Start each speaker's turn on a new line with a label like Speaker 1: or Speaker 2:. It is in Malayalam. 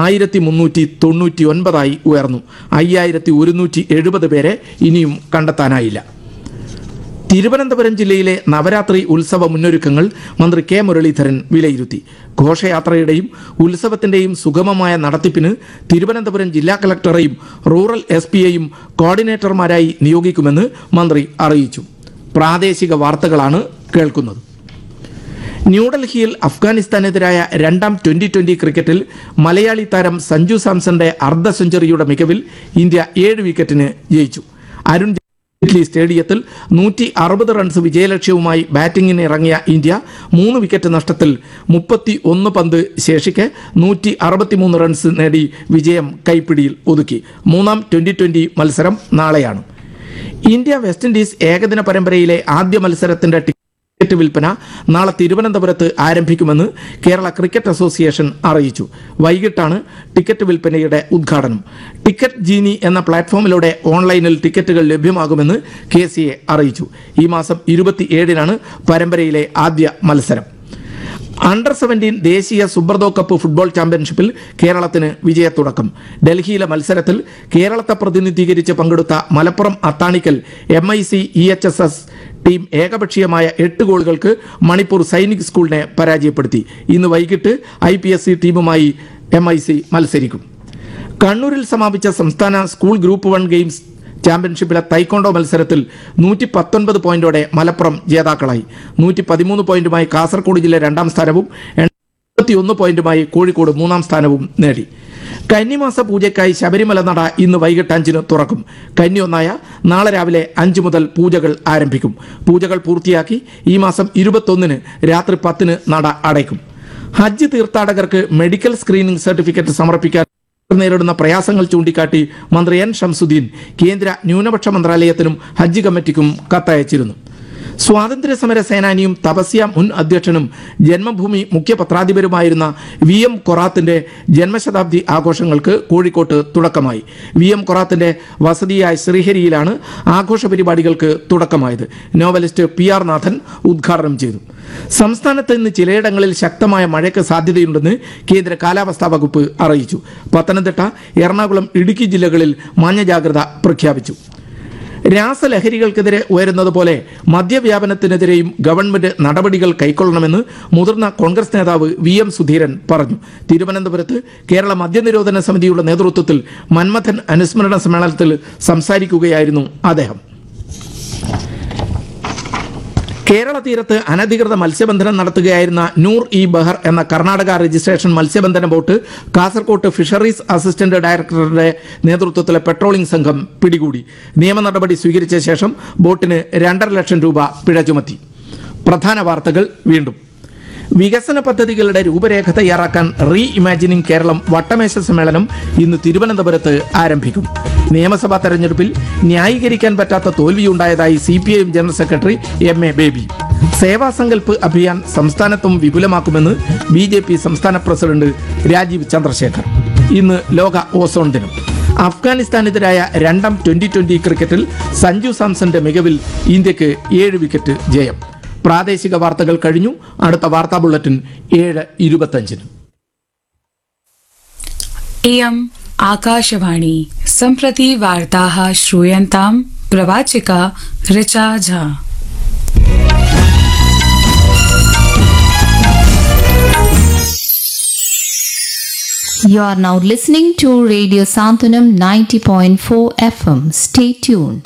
Speaker 1: ആയിരത്തി മുന്നൂറ്റി തൊണ്ണൂറ്റി ഒൻപതായി ഉയർന്നു അയ്യായിരത്തി ഒരുന്നൂറ്റി എഴുപത് പേരെ ഇനിയും കണ്ടെത്താനായില്ല തിരുവനന്തപുരം ജില്ലയിലെ നവരാത്രി ഉത്സവ മുന്നൊരുക്കങ്ങൾ മന്ത്രി കെ മുരളീധരൻ വിലയിരുത്തി ഘോഷയാത്രയുടെയും ഉത്സവത്തിന്റെയും സുഗമമായ നടത്തിപ്പിന് തിരുവനന്തപുരം ജില്ലാ കളക്ടറെയും റൂറൽ എസ് പിയെയും കോർഡിനേറ്റർമാരായി നിയോഗിക്കുമെന്ന് മന്ത്രി അറിയിച്ചു പ്രാദേശിക വാർത്തകളാണ് കേൾക്കുന്നത് ന്യൂഡൽഹിയിൽ അഫ്ഗാനിസ്ഥാനെതിരായ രണ്ടാം ട്വന്റി ട്വന്റി ക്രിക്കറ്റിൽ മലയാളി താരം സഞ്ജു സാംസന്റെ അർദ്ധ സെഞ്ചുറിയുടെ മികവിൽ ഇന്ത്യ ഏഴ് വിക്കറ്റിന് ജയിച്ചു അരുൺ ജെയ്റ്റ്ലി സ്റ്റേഡിയത്തിൽ നൂറ്റി അറുപത് റൺസ് വിജയലക്ഷ്യവുമായി ബാറ്റിംഗിന് ഇറങ്ങിയ ഇന്ത്യ മൂന്ന് വിക്കറ്റ് നഷ്ടത്തിൽ മുപ്പത്തി ഒന്ന് പന്ത് ശേഷിക്കെ നൂറ്റി അറുപത്തിമൂന്ന് റൺസ് നേടി വിജയം കൈപ്പിടിയിൽ ഒതുക്കി മൂന്നാം ട്വന്റി ട്വന്റി മത്സരം നാളെയാണ് ഇന്ത്യ വെസ്റ്റ് ഇൻഡീസ് ഏകദിന പരമ്പരയിലെ ആദ്യ മത്സരത്തിന്റെ ടിക്കറ്റ് വിൽപ്പന നാളെ തിരുവനന്തപുരത്ത് ആരംഭിക്കുമെന്ന് കേരള ക്രിക്കറ്റ് അസോസിയേഷൻ അറിയിച്ചു വൈകിട്ടാണ് ടിക്കറ്റ് വിൽപ്പനയുടെ ഉദ്ഘാടനം ടിക്കറ്റ് ജീനി എന്ന പ്ലാറ്റ്ഫോമിലൂടെ ഓൺലൈനിൽ ടിക്കറ്റുകൾ ലഭ്യമാകുമെന്ന് കെ സി എ അറിയിച്ചു ഈ മാസം ഇരുപത്തിയേഴിനാണ് പരമ്പരയിലെ ആദ്യ മത്സരം അണ്ടർ സെവൻറ്റീൻ ദേശീയ സുബ്രതോ കപ്പ് ഫുട്ബോൾ ചാമ്പ്യൻഷിപ്പിൽ കേരളത്തിന് വിജയത്തുടക്കം ഡൽഹിയിലെ മത്സരത്തിൽ കേരളത്തെ പ്രതിനിധീകരിച്ച് പങ്കെടുത്ത Malappuram Athanikkal M I C E H S S team ഏകപക്ഷീയമായ എട്ട് ഗോളുകൾക്ക് മണിപ്പൂർ സൈനിക് സ്കൂളിനെ പരാജയപ്പെടുത്തി ഇന്ന് വൈകിട്ട് ഐ പി എസ് സി ടീമുമായി എം ഐ സി മത്സരിക്കും കണ്ണൂരിൽ സമാപിച്ച സംസ്ഥാന സ്കൂൾ ഗ്രൂപ്പ് വൺ ഗെയിംസ് ചാമ്പ്യൻഷിപ്പിലെ തൈക്കോണ്ടോ മത്സരത്തിൽ നൂറ്റി പത്തൊൻപത് പോയിന്റോടെ മലപ്പുറം ജേതാക്കളായി നൂറ്റി പതിമൂന്ന് പോയിന്റുമായി കാസർഗോഡ് ജില്ല രണ്ടാം സ്ഥാനവും എൺപത്തിയൊന്ന് പോയിന്റുമായി കോഴിക്കോട് മൂന്നാം സ്ഥാനവും നേടി കന്നിമാസ പൂജയ്ക്കായി ശബരിമല നട ഇന്ന് വൈകിട്ട് അഞ്ചിന് തുറക്കും കന്നി ഒന്നായ നാളെ രാവിലെ അഞ്ച് മുതൽ പൂജകൾ ആരംഭിക്കും പൂജകൾ പൂർത്തിയാക്കി ഈ മാസം ഇരുപത്തൊന്നിന് രാത്രി പത്തിന് നട അടയ്ക്കും ഹജ്ജ് തീർത്ഥാടകർക്ക് മെഡിക്കൽ സ്ക്രീനിംഗ് സർട്ടിഫിക്കറ്റ് സമർപ്പിക്കാൻ നേരിടുന്ന പ്രയാസങ്ങൾ ചൂണ്ടിക്കാട്ടി മന്ത്രി എൻ ഷംസുദ്ദീൻ കേന്ദ്ര ന്യൂനപക്ഷ മന്ത്രാലയത്തിനും ഹജ്ജ് കമ്മിറ്റിക്കും കത്തയച്ചിരുന്നു സ്വാതന്ത്ര്യ സമര സേനാനിയും തപസ്യ മുൻ അധ്യക്ഷനും ജന്മഭൂമി മുഖ്യ പത്രാധിപരുമായിരുന്ന വി എം കൊറാത്തിന്റെ ജന്മശതാബ്ദി ആഘോഷങ്ങൾക്ക് കോഴിക്കോട്ട് തുടക്കമായി വി എം കൊറാത്തിന്റെ വസതിയായ ശ്രീഹരിയിലാണ് ആഘോഷ പരിപാടികൾക്ക് തുടക്കമായത് നോവലിസ്റ്റ് പി ആർ നാഥൻ ഉദ്ഘാടനം ചെയ്തു സംസ്ഥാനത്ത് ഇന്ന് ചിലയിടങ്ങളിൽ ശക്തമായ മഴയ്ക്ക് സാധ്യതയുണ്ടെന്ന് കേന്ദ്ര കാലാവസ്ഥാ വകുപ്പ് അറിയിച്ചു പത്തനംതിട്ട എറണാകുളം ഇടുക്കി ജില്ലകളിൽ മഞ്ഞ ജാഗ്രത പ്രഖ്യാപിച്ചു രാസലഹരികൾക്കെതിരെ ഉയരുന്നത് പോലെ മദ്യവ്യാപനത്തിനെതിരെയും ഗവൺമെന്റ് നടപടികൾ കൈക്കൊള്ളണമെന്ന് മുതിർന്ന കോൺഗ്രസ് നേതാവ് വി എം സുധീരൻ പറഞ്ഞു തിരുവനന്തപുരത്ത് കേരള മദ്യനിരോധന സമിതിയുടെ നേതൃത്വത്തിൽ മന്മഥൻ അനുസ്മരണ സമ്മേളനത്തിൽ സംസാരിക്കുകയായിരുന്നു അദ്ദേഹം കേരള തീരത്ത് അനധികൃത മത്സ്യബന്ധനം നടത്തുകയായിരുന്ന നൂർ ഇ ബഹർ എന്ന കർണാടക രജിസ്ട്രേഷൻ മത്സ്യബന്ധന ബോട്ട് കാസർകോട്ട് ഫിഷറീസ് അസിസ്റ്റന്റ് ഡയറക്ടറുടെ നേതൃത്വത്തിലെ പെട്രോളിംഗ് സംഘം പിടികൂടി നിയമ നടപടി സ്വീകരിച്ച ശേഷം ബോട്ടിന് രണ്ടര ലക്ഷം രൂപ പിഴ ചുമത്തി പ്രധാന വാർത്തകൾ വീണ്ടും വികസന പദ്ധതികളുടെ രൂപരേഖ തയ്യാറാക്കാൻ റീ ഇമാജിനിംഗ് കേരളം വട്ടമേശ സമ്മേളനം ഇന്ന് തിരുവനന്തപുരത്ത് ആരംഭിക്കും നിയമസഭാ തെരഞ്ഞെടുപ്പിൽ ന്യായീകരിക്കാൻ പറ്റാത്ത തോൽവിയുണ്ടായതായി C P I M general secretary M A Baby Seva Sankalp Abhiyan സംസ്ഥാനത്തും വിപുലമാക്കുമെന്ന് ബി ജെ പി സംസ്ഥാന പ്രസിഡന്റ് രാജീവ് ചന്ദ്രശേഖർ ഇന്ന് ലോക ഓസോൺ ദിനം അഫ്ഗാനിസ്ഥാനെതിരായ രണ്ടാം ട്വന്റി ട്വന്റി ക്രിക്കറ്റിൽ സഞ്ജു സാംസന്റെ മികവിൽ ഇന്ത്യക്ക് ഏഴ് വിക്കറ്റ് ജയം പ്രാദേശിക വാർത്തകൾ കഴിഞ്ഞു അടുത്ത വാർത്താ ബുള്ളറ്റിൻ ഏഴ് ഇരുപത്തഞ്ചിന്
Speaker 2: इयम् आकाशवाणी सम्प्रति वार्ताः श्रूयन्ताम् प्रवाचिका Richa Jha
Speaker 3: You are now listening to Radio Santanam 90.4 FM. Stay tuned.